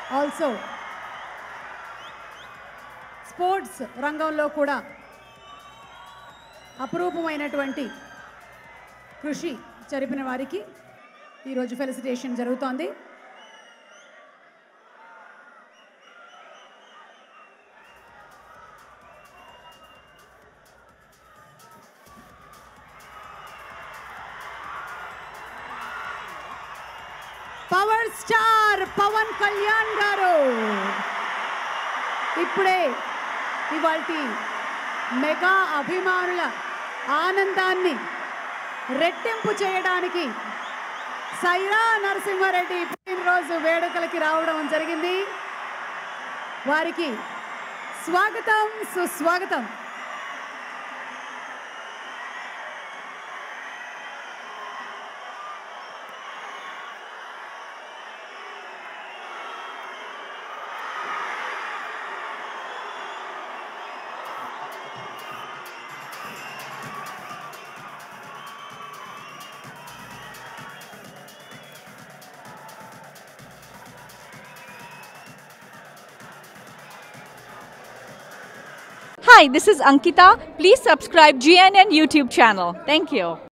Also sports రంగంలో కూడా అపురూపమైనటువంటి కృషి జరిపిన వారికి ఈరోజు ఫెలిసిటేషన్ జరుగుతోంది పవర్ స్టార్ పవన్ కళ్యాణ్ గారు ఇప్పుడే ఇవాల్టి మెగా అభిమానుల ఆనందాన్ని రెట్టింపు చేయడానికి సైరా నరసింహారెడ్డి పుట్టినరోజు వేడుకలకి రావడం జరిగింది వారికి స్వాగతం సుస్వాగతం Hi, this is Ankita. Please subscribe GNN YouTube channel. Thank you.